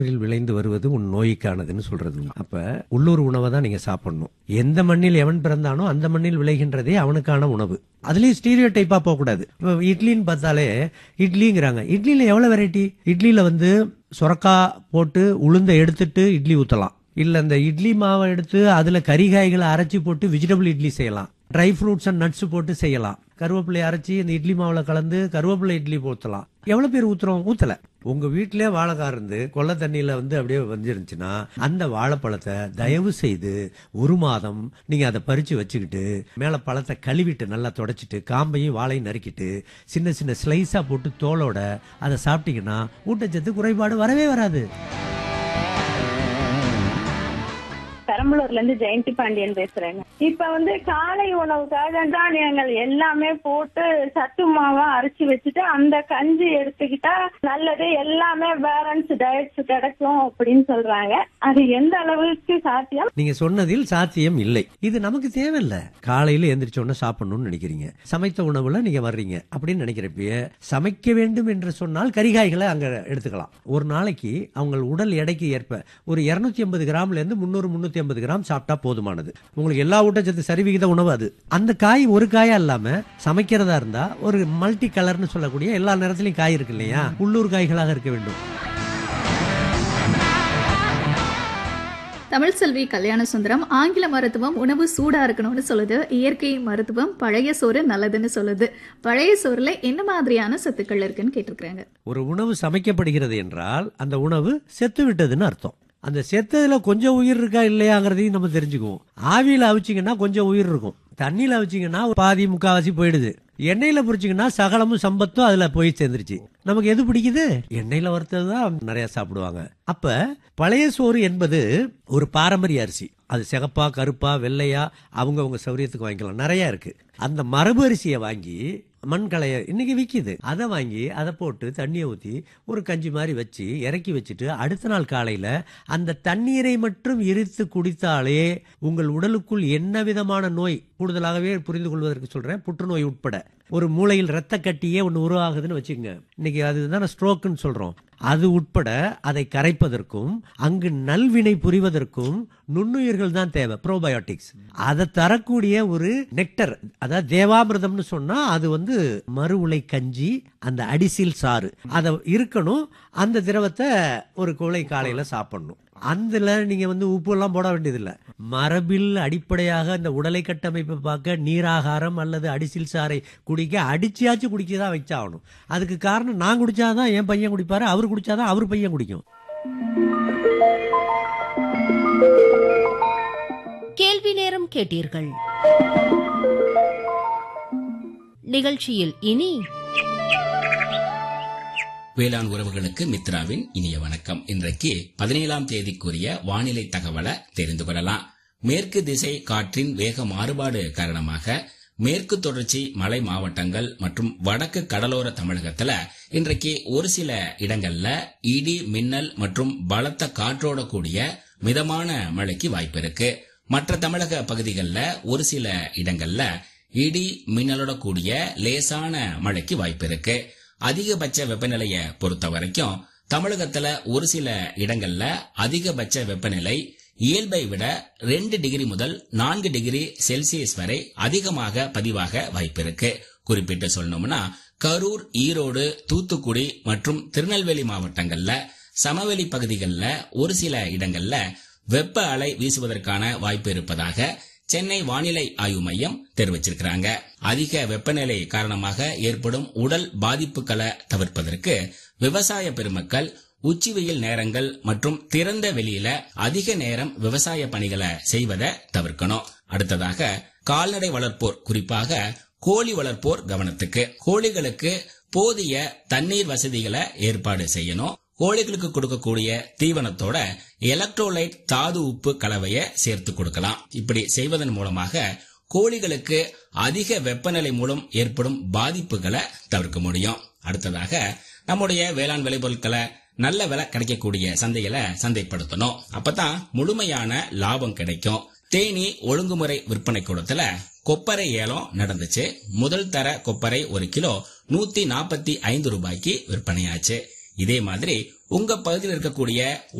மண்ணில் விளைந்து வருவது உன் நோய்க்கானதுன்னு சொல்றது அப்ப உள்ளூர் உணவை தான் நீங்க சாப்பிடணும் எந்த மண்ணில் எவன் பிறந்தானோ அந்த மண்ணில் விளைகின்றதே அவனுக்கான உணவு அதுலயும் ஸ்டீரியோ டைப்பா போக கூடாது இப்ப இட்லின்னு பார்த்தாலே இட்லிங்கிறாங்க இட்லியில எவ்வளவு வெரைட்டி இட்லியில வந்து சுரக்கா போட்டு உளுந்த எடுத்துட்டு இட்லி ஊத்தலாம் இல்ல இந்த இட்லி மாவை எடுத்து அதுல கறிகாய்களை அரைச்சி போட்டு வெஜிடபிள் இட்லி செய்யலாம் ட்ரை ஃப்ரூட்ஸ் அண்ட் நட்ஸ் போட்டு செய்யலாம் கருவேப்பிலை அரைச்சி இந்த இட்லி மாவுல கலந்து கருவேப்பிலை இட்லி ஊத்தலாம் எவ்வளவு பேர் ஊத்துறோம் ஊத்தல உங்க வீட்டிலே வாழைக்காய் இருந்து கொள்ள தண்ணியில வந்து அப்படியே வந்துருந்துச்சுன்னா அந்த வாழைப்பழத்தை தயவு செய்து ஒரு மாதம் நீங்க அதை பறிச்சு வச்சுக்கிட்டு மேல பழத்தை கழுவிட்டு நல்லா தொடச்சிட்டு காம்பையும் வாழையும் நறுக்கிட்டு சின்ன சின்ன ஸ்லைஸா போட்டு தோலோட அதை சாப்பிட்டீங்கன்னா ஊட்டச்சத்து குறைபாடு வரவே வராது பெரம்பலூர்ல இருந்து ஜெயந்தி பாண்டியன் பேசுறேங்க இப்ப வந்து காலை உணவுக்காக தானியங்கள் எல்லாமே போட்டு சத்து மாவா அரைச்சு வச்சுட்டு அந்த கஞ்சி எடுத்துக்கிட்டா நல்லது எல்லாமே பேலன்ஸ் டயட்ஸ் கிடைக்கும் அப்படின்னு சொல்றாங்க அது எந்த அளவுக்கு சாத்தியம் நீங்க சொன்னதில் சாத்தியம் இல்லை இது நமக்கு தேவையில்ல காலையில எந்திரிச்ச உடனே சாப்பிடணும்னு நினைக்கிறீங்க சமைத்த உணவுல நீங்க வர்றீங்க அப்படின்னு நினைக்கிறப்பயே சமைக்க வேண்டும் என்று சொன்னால் கரிகாய்களை அங்க எடுத்துக்கலாம் ஒரு நாளைக்கு அவங்க உடல் எடைக்கு ஏற்ப ஒரு 250 ஐம்பது கிராம்ல இருந்து முன்னூறு முன்னூத்தி ஐம்பது கிராம் சாப்பிட்டா போதுமானது உங்களுக்கு எல்லா ஊட்டச்சத்து சரிவிகித உணவு அது அந்த காய் ஒரு காயா இல்லாம சமைக்கிறதா இருந்தா ஒரு மல்டி கலர்னு சொல்லக்கூடிய எல்லா நேரத்திலையும் காய் இருக்கு இல்லையா உள்ளூர் காய்களாக இருக்க வேண்டும் தமிழ் செல்வி கல்யாண சுந்தரம் ஆங்கில மருத்துவம் உணவு சூடா இருக்கணும்னு சொல்லுது இயற்கை மருத்துவம் பழைய சோறு நல்லதுன்னு சொல்லுது பழைய சோறுல என்ன மாதிரியான சத்துக்கள் இருக்குன்னு கேட்டிருக்காங்க ஒரு உணவு சமைக்கப்படுகிறது என்றால் அந்த உணவு செத்து விட்டதுன்னு அர்த்தம் அந்த செத்ததுல கொஞ்சம் உயிர் இருக்கா இல்லையாங்கிறதையும் நம்ம தெரிஞ்சுக்குவோம் ஆவியில அவிச்சிங்கன்னா கொஞ்சம் உயிர் இருக்கும் தண்ணியில அவிச்சிங்கன்னா பாதி முக்காவாசி போயிடுது எண்ணெயில பொரிச்சிங்கன்னா சகலமும் சம்பத்தும் அதுல போய் சேர்ந்துருச்சு நமக்கு எது பிடிக்குது எண்ணெயில வறுத்தது தான் நிறைய சாப்பிடுவாங்க அப்ப பழைய சோறு என்பது ஒரு பாரம்பரிய அரிசி அது சிகப்பா கருப்பா வெள்ளையா அவங்கவங்க சௌரியத்துக்கு வாங்கிக்கலாம் நிறைய இருக்கு அந்த மரபு அரிசியை வாங்கி மண்களைய இன்னைக்கு விக்குது அதை வாங்கி அதை போட்டு தண்ணியை ஊற்றி ஒரு கஞ்சி மாதிரி வச்சு இறக்கி வச்சுட்டு அடுத்த நாள் காலையில அந்த தண்ணீரை மட்டும் எரித்து குடித்தாலே உங்கள் உடலுக்குள் என்ன விதமான நோய் கூடுதலாகவே புரிந்து கொள்வதற்கு சொல்றேன் புற்றுநோய் உட்பட ஒரு மூளையில் ரத்த கட்டியே ஒன்று உருவாகுதுன்னு வச்சுக்கோங்க இன்னைக்கு அதுதான் ஸ்ட்ரோக்குன்னு சொல்றோம் அது உட்பட அதை கரைப்பதற்கும் அங்கு நல்வினை புரிவதற்கும் நுண்ணுயிர்கள் தான் தேவை ப்ரோபயோட்டிக்ஸ் அதை தரக்கூடிய ஒரு நெக்டர் அதாவது தேவாமிர்தம்னு சொன்னா அது வந்து மறு உலை கஞ்சி அந்த அடிசில் சாறு அதை இருக்கணும் அந்த திரவத்தை ஒரு குலை காலையில சாப்பிடணும் அதுல நீங்க வந்து உப்பு எல்லாம் போட வேண்டியதில்லை மரபில் அடிப்படையாக இந்த உடலை கட்டமைப்பை பார்க்க நீராகாரம் அல்லது அடிசில் சாறை குடிக்க அடிச்சியாச்சு குடிக்க தான் வச்சாகணும் அதுக்கு காரணம் நான் குடிச்சாதான் என் பையன் குடிப்பாரு அவர் குடிச்சாதான் அவர் பையன் குடிக்கும் கேள்வி நேரம் கேட்டீர்கள் நிகழ்ச்சியில் இனி வேளாண் உறவுகளுக்கு மித்ராவின் இனிய வணக்கம் இன்றைக்கு பதினேழாம் தேதிக்குரிய வானிலை தகவலை தெரிந்து கொள்ளலாம் மேற்கு திசை காற்றின் வேக மாறுபாடு காரணமாக மேற்கு தொடர்ச்சி மலை மாவட்டங்கள் மற்றும் வடக்கு கடலோர தமிழகத்துல இன்றைக்கு ஒரு சில இடங்கள்ல இடி மின்னல் மற்றும் பலத்த காற்றோட கூடிய மிதமான மழைக்கு வாய்ப்பு இருக்கு மற்ற தமிழக பகுதிகளில் ஒரு சில இடங்கள்ல இடி மின்னலோட கூடிய லேசான மழைக்கு வாய்ப்பு இருக்கு அதிகபட்ச வெப்பநிலைய பொறுத்த வரைக்கும் தமிழகத்துல ஒரு சில இடங்கள்ல அதிகபட்ச வெப்பநிலை இயல்பை விட ரெண்டு டிகிரி முதல் நான்கு டிகிரி செல்சியஸ் வரை அதிகமாக பதிவாக வாய்ப்பிருக்கு குறிப்பிட்டு சொல்லணும்னா கரூர் ஈரோடு தூத்துக்குடி மற்றும் திருநெல்வேலி மாவட்டங்கள்ல சமவெளி பகுதிகளில் ஒரு சில இடங்கள்ல வெப்ப அலை வீசுவதற்கான வாய்ப்பு இருப்பதாக சென்னை வானிலை ஆய்வு மையம் தெரிவிச்சிருக்கிறாங்க அதிக வெப்பநிலை காரணமாக ஏற்படும் உடல் பாதிப்புகளை தவிர்ப்பதற்கு விவசாய பெருமக்கள் உச்சி வெயில் நேரங்கள் மற்றும் திறந்த வெளியில அதிக நேரம் விவசாய பணிகளை செய்வதை தவிர்க்கணும் அடுத்ததாக கால்நடை வளர்ப்போர் குறிப்பாக கோழி வளர்ப்போர் கவனத்துக்கு கோழிகளுக்கு போதிய தண்ணீர் வசதிகளை ஏற்பாடு செய்யணும் கோழிகளுக்கு கொடுக்கக்கூடிய தீவனத்தோட எலக்ட்ரோலைட் தாது உப்பு கலவையை சேர்த்து கொடுக்கலாம் இப்படி செய்வதன் மூலமாக கோழிகளுக்கு அதிக வெப்பநிலை மூலம் ஏற்படும் பாதிப்புகளை தவிர்க்க முடியும் அடுத்ததாக நம்முடைய வேளாண் விளைபொருட்களை நல்ல விலை கிடைக்கக்கூடிய சந்தைகளை சந்தைப்படுத்தணும் அப்பதான் முழுமையான லாபம் கிடைக்கும் தேனி ஒழுங்குமுறை விற்பனை கூடத்துல கொப்பரை ஏலம் நடந்துச்சு முதல் தர கொப்பரை ஒரு கிலோ நூத்தி நாற்பத்தி ஐந்து ரூபாய்க்கு விற்பனையாச்சு இதே மாதிரி உங்க பகுதியில் இருக்கக்கூடிய